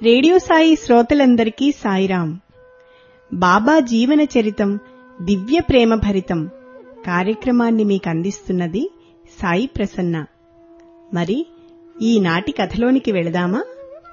radio Sai శ్రోతలందరికీ సాయిరాం బాబా జీవన చరితం దివ్య ప్రేమ భరితం కార్యక్రమాన్ని మీకు అందిస్తున్నది సాయి ప్రసన్న మరి ఈనాటి కథలోనికి వెళదామా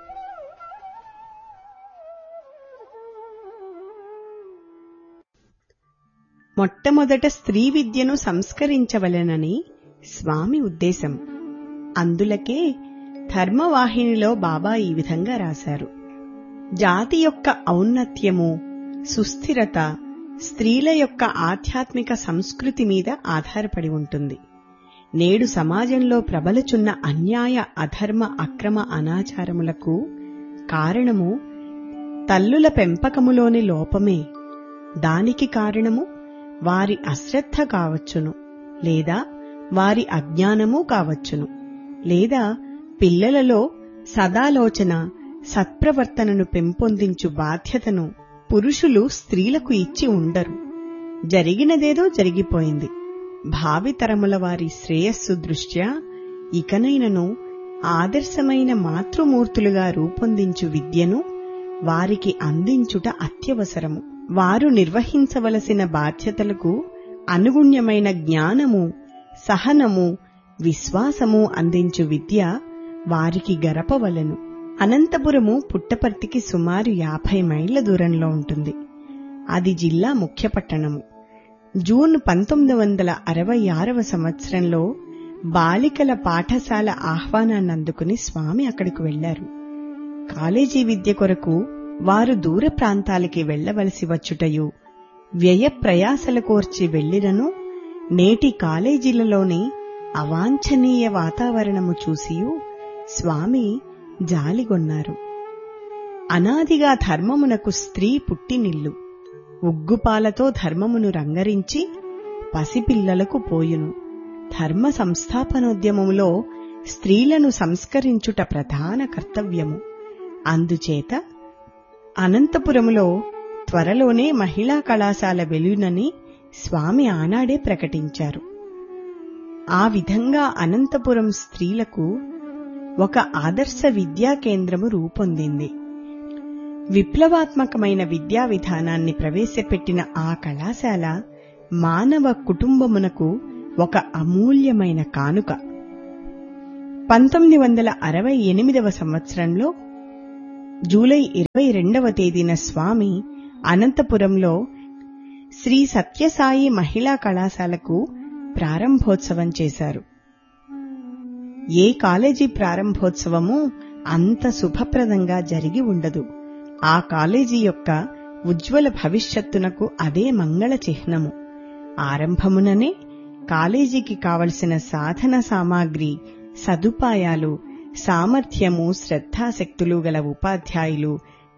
మొట్టమొదట స్త్రీ విద్యను సంస్కరించవలెనని స్వామి ఉద్దేశం అందులకే ధర్మవాహినిలో బాబా ఈ విధంగా రాశారు జాతి యొక్క ఔన్నత్యము సుస్థిరత స్త్రీల యొక్క ఆధ్యాత్మిక సంస్కృతి మీద ఆధారపడి ఉంటుంది నేడు సమాజంలో ప్రబలుచున్న అన్యాయ అధర్మ అక్రమ అనాచారములకు కారణము తల్లుల పెంపకములోని లోపమే దానికి కారణము వారి అశ్రద్ధ కావచ్చును లేదా వారి అజ్ఞానము కావచ్చును లేదా పిల్లలలో సదాలోచన సత్ప్రవర్తనను పెంపొందించు బాధ్యతను పురుషులు స్త్రీలకు ఇచ్చి ఉండరు జరిగినదేదో జరిగిపోయింది భావితరముల వారి శ్రేయస్సు దృష్ట్యా ఇకనైనను ఆదర్శమైన మాతృమూర్తులుగా రూపొందించు విద్యను వారికి అందించుట అత్యవసరము వారు నిర్వహించవలసిన బాధ్యతలకు అనుగుణ్యమైన జ్ఞానము సహనము విశ్వాసము అందించు విద్య వారికి గరపవలను అనంతపురము పుట్టపర్తికి సుమారు యాభై మైళ్ల దూరంలో ఉంటుంది అది జిల్లా ముఖ్య పట్టణము జూన్ పంతొమ్మిది వందల అరవై ఆరవ సంవత్సరంలో బాలికల పాఠశాల ఆహ్వానాన్ని అందుకుని స్వామి అక్కడికి వెళ్లారు కాలేజీ విద్య కొరకు వారు దూర ప్రాంతాలకి వెళ్లవలసి వచ్చుటయు వ్యయ ప్రయాసల కోర్చి వెళ్లినను నేటి కాలేజీలలోని అవాంఛనీయ వాతావరణము చూసియు స్వామి జాలిగొన్నారు అనాదిగా ధర్మమునకు స్త్రీ పుట్టినిల్లు ఉగ్గుపాలతో ధర్మమును రంగరించి పసిపిల్లలకు పోయును ధర్మ సంస్థాపనోద్యమములో స్త్రీలను సంస్కరించుట ప్రధాన కర్తవ్యము అందుచేత అనంతపురములో త్వరలోనే మహిళా కళాశాల వెలునని స్వామి ఆనాడే ప్రకటించారు ఆ విధంగా అనంతపురం స్త్రీలకు ఒక ఆదర్శ విద్యా కేంద్రము రూపొందింది విప్లవాత్మకమైన విద్యా విధానాన్ని ప్రవేశపెట్టిన ఆ కళాశాల మానవ కుటుంబమునకు ఒక అమూల్యమైన కానుక పంతొమ్మిది వందల అరవై ఎనిమిదవ సంవత్సరంలో జూలై ఇరవై రెండవ తేదీన స్వామి అనంతపురంలో శ్రీ సత్యసాయి మహిళా కళాశాలకు ప్రారంభోత్సవం చేశారు ఏ కాలేజీ ప్రారంభోత్సవము అంత శుభప్రదంగా జరిగి ఉండదు ఆ కాలేజీ యొక్క ఉజ్వల భవిష్యత్తునకు అదే మంగళ చిహ్నము ఆరంభముననే కాలేజీకి కావలసిన సాధన సామాగ్రి సదుపాయాలు సామర్థ్యము శ్రద్ధాశక్తులు గల ఉపాధ్యాయులు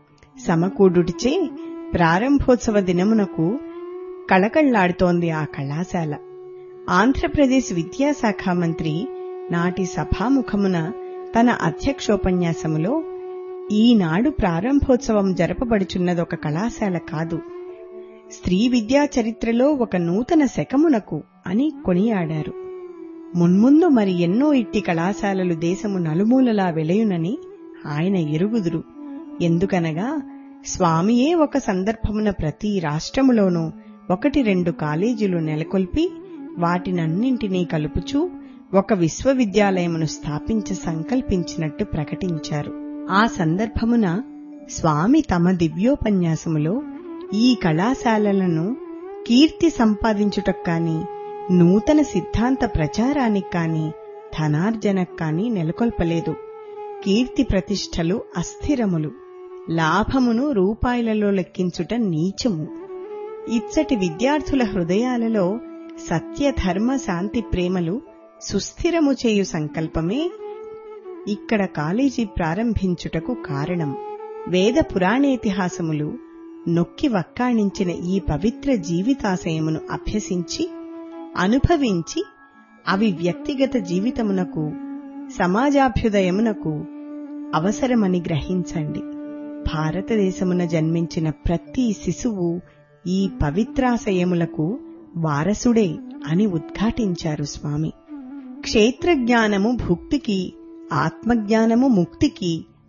సమకూడుటిచే ప్రారంభోత్సవ దినమునకు కళకళ్లాడుతోంది ఆ కళాశాల ఆంధ్రప్రదేశ్ విద్యాశాఖ మంత్రి నాటి సభాముఖమున తన అధ్యక్షోపన్యాసములో ఈనాడు ప్రారంభోత్సవం జరపబడుచున్నదొక కళాశాల కాదు స్త్రీ విద్యా చరిత్రలో ఒక నూతన శకమునకు అని కొనియాడారు మున్ముందు మరి ఎన్నో ఇట్టి కళాశాలలు దేశము నలుమూలలా వెలయునని ఆయన ఎరుగుదురు ఎందుకనగా స్వామియే ఒక సందర్భమున ప్రతి రాష్ట్రములోనూ ఒకటి రెండు కాలేజీలు నెలకొల్పి వాటినన్నింటినీ కలుపుచూ ఒక విశ్వవిద్యాలయమును స్థాపించ సంకల్పించినట్టు ప్రకటించారు ఆ సందర్భమున స్వామి తమ దివ్యోపన్యాసములో ఈ కళాశాలలను కీర్తి సంపాదించుటకు కాని నూతన సిద్ధాంత ప్రచారానికి కాని ధనార్జనకు కాని నెలకొల్పలేదు కీర్తి ప్రతిష్టలు అస్థిరములు లాభమును రూపాయలలో లెక్కించుట నీచము ఇచ్చటి విద్యార్థుల హృదయాలలో సత్య ధర్మ శాంతి ప్రేమలు సుస్థిరము చేయు సంకల్పమే ఇక్కడ కాలేజీ ప్రారంభించుటకు కారణం వేద పురాణేతిహాసములు నొక్కి వక్కాణించిన ఈ పవిత్ర జీవితాశయమును అభ్యసించి అనుభవించి అవి వ్యక్తిగత జీవితమునకు సమాజాభ్యుదయమునకు అవసరమని గ్రహించండి భారతదేశమున జన్మించిన ప్రతి శిశువు ఈ పవిత్రాశయములకు వారసుడే అని ఉద్ఘాటించారు స్వామి క్షేత్రజ్ఞానము భుక్తికి ఆత్మజ్ఞానము ముక్తికి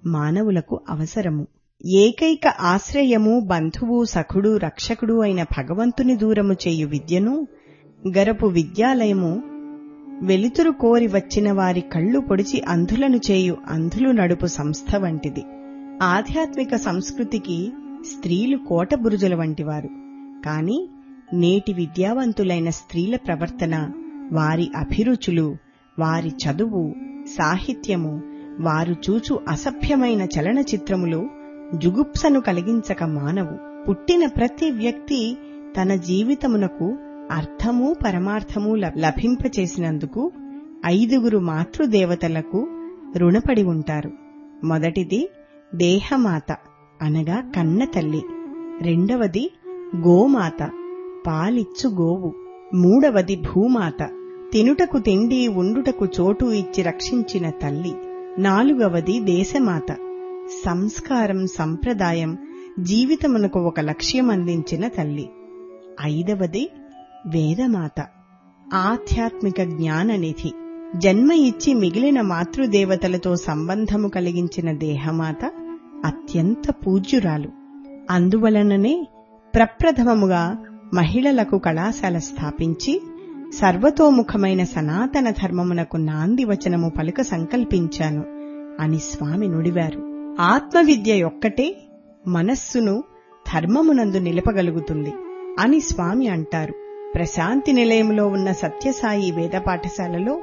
మానవులకు అవసరము ఏకైక ఆశ్రయము బంధువు సఖుడు రక్షకుడు అయిన భగవంతుని దూరము చేయు విద్యను గరపు విద్యాలయము వెలుతురు కోరి వచ్చిన వారి కళ్ళు పొడిచి అంధులను చేయు అంధులు నడుపు సంస్థ వంటిది ఆధ్యాత్మిక సంస్కృతికి స్త్రీలు కోట బురుజుల వంటివారు కాని నేటి విద్యావంతులైన స్త్రీల ప్రవర్తన వారి అభిరుచులు వారి చదువు సాహిత్యము వారు చూచు అసభ్యమైన చలనచిత్రములు జుగుప్సను కలిగించక మానవు పుట్టిన ప్రతి వ్యక్తి తన జీవితమునకు అర్థము పరమార్థము లభింపచేసినందుకు ఐదుగురు మాతృదేవతలకు రుణపడి ఉంటారు మొదటిది దేహమాత అనగా కన్న తల్లి రెండవది గోమాత పాలిచ్చు గోవు మూడవది భూమాత తినుటకు తిండి ఉండుటకు చోటు ఇచ్చి రక్షించిన తల్లి నాలుగవది దేశమాత సంస్కారం సంప్రదాయం జీవితమునకు ఒక లక్ష్యం అందించిన తల్లి ఐదవది వేదమాత ఆధ్యాత్మిక జ్ఞాననిధి జన్మ ఇచ్చి మిగిలిన మాతృదేవతలతో సంబంధము కలిగించిన దేహమాత అత్యంత పూజ్యురాలు అందువలననే ప్రప్రథమముగా మహిళలకు కళాశాల స్థాపించి సర్వతోముఖమైన సనాతన ధర్మమునకు నాంది వచనము పలుక సంకల్పించాను అని స్వామి నుడివారు ఆత్మవిద్య యొక్కటే మనస్సును ధర్మమునందు నిలపగలుగుతుంది అని స్వామి అంటారు ప్రశాంతి నిలయంలో ఉన్న సత్యసాయి వేద పాఠశాలలో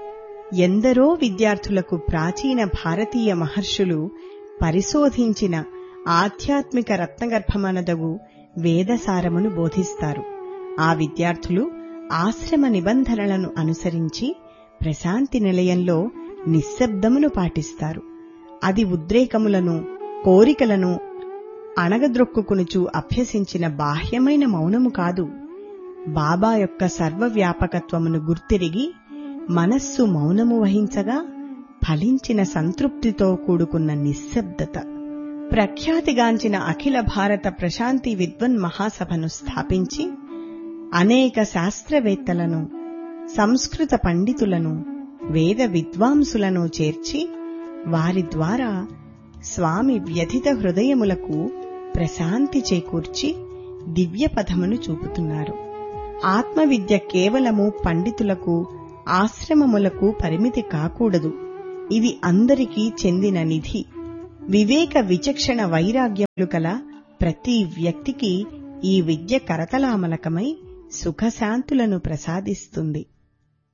ఎందరో విద్యార్థులకు ప్రాచీన భారతీయ మహర్షులు పరిశోధించిన ఆధ్యాత్మిక రత్నగర్భమనదగు వేదసారమును బోధిస్తారు ఆ విద్యార్థులు ఆశ్రమ నిబంధనలను అనుసరించి ప్రశాంతి నిలయంలో నిశ్శబ్దమును పాటిస్తారు అది ఉద్రేకములను కోరికలను అణగద్రొక్కుకునుచు అభ్యసించిన బాహ్యమైన మౌనము కాదు బాబా యొక్క సర్వవ్యాపకత్వమును గుర్తిరిగి మనస్సు మౌనము వహించగా ఫలించిన సంతృప్తితో కూడుకున్న నిశ్శబ్దత ప్రఖ్యాతిగాంచిన అఖిల భారత ప్రశాంతి విద్వన్ మహాసభను స్థాపించి అనేక శాస్త్రవేత్తలను సంస్కృత పండితులను వేద విద్వాంసులను చేర్చి వారి ద్వారా స్వామి వ్యధిత హృదయములకు ప్రశాంతి చేకూర్చి దివ్యపథమును చూపుతున్నారు ఆత్మవిద్య కేవలము పండితులకు ఆశ్రమములకు పరిమితి కాకూడదు ఇది అందరికీ చెందిన నిధి వివేక విచక్షణ వైరాగ్యములు కల ప్రతి వ్యక్తికి ఈ విద్య కరతలామలకమై సుఖశాంతులను ప్రసాదిస్తుంది